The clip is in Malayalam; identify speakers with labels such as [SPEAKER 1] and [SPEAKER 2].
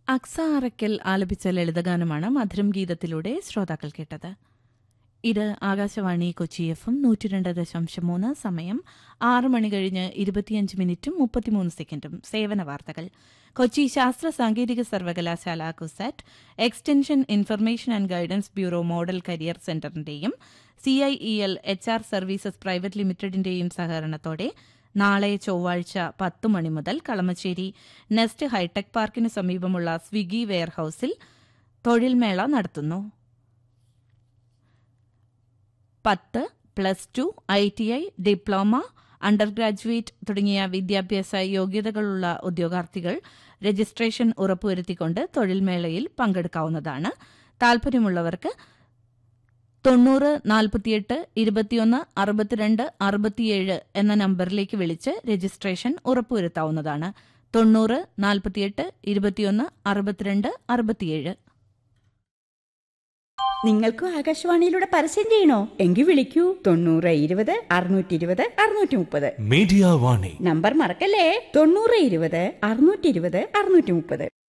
[SPEAKER 1] അക്സ അറക്കൽ ആലപിച്ച ലളിതഗാനമാണ് മധുരം ഗീതത്തിലൂടെ ശ്രോതാക്കൾ കേട്ടത് ഇത് ആകാശവാണി കൊച്ചി എഫ് എം നൂറ്റി രണ്ട് ദശാംശം മൂന്ന് സമയം ആറ് മണി കഴിഞ്ഞ് ഇരുപത്തിയഞ്ച് മിനിറ്റും മുപ്പത്തിമൂന്ന് സെക്കൻഡും സേവന വാർത്തകൾ കൊച്ചി ശാസ്ത്ര സാങ്കേതിക സർവകലാശാല CUSAT extension information and guidance bureau model career സെന്ററിന്റെയും CIEL H R services private ലിമിറ്റഡിന്റെയും സഹകരണത്തോടെ നാളെ ചൊവ്വാഴ്ച പത്ത് മണി മുതൽ കളമശ്ശേരി നെസ്റ്റ് ഹൈടെക് പാർക്കിന് സമീപമുള്ള സ്വിഗി വെയർഹൌസിൽ തൊഴിൽമേള നടത്തുന്നു പത്ത് plus two I T I diploma undergraduate തുടങ്ങിയ വിദ്യാഭ്യാസ യോഗ്യതകളുള്ള ഉദ്യോഗാർത്ഥികൾ രജിസ്ട്രേഷൻ ഉറപ്പുവരുത്തിക്കൊണ്ട് തൊഴിൽമേളയിൽ പങ്കെടുക്കാവുന്നതാണ് താൽപര്യമുള്ളവർക്ക് തൊണ്ണൂറ് നാൽപ്പത്തിയെട്ട് ഇരുപത്തിയൊന്ന് അറുപത്തിരണ്ട് അറുപത്തിയേഴ് എന്ന നമ്പറിലേക്ക് വിളിച്ച് രജിസ്ട്രേഷൻ ഉറപ്പുവരുത്താവുന്നതാണ് തൊണ്ണൂറ് നാൽപ്പത്തിയെട്ട് ഇരുപത്തിയൊന്ന് അറുപത്തിരണ്ട് അറുപത്തിയേഴ്
[SPEAKER 2] നിങ്ങൾക്കും ആകാശവാണിയിലൂടെ പരസ്യം ചെയ്യണോ എങ്കിൽ വിളിക്കൂ തൊണ്ണൂറ് ഇരുപത് അറുന്നൂറ്റി ഇരുപത് അറുന്നൂറ്റി മുപ്പത്
[SPEAKER 3] മീഡിയ വാണി
[SPEAKER 2] നമ്പർ മറക്കല്ലേ തൊണ്ണൂറ് ഇരുപത് അറുന്നൂറ്റി ഇരുപത് അറുന്നൂറ്റി മുപ്പത്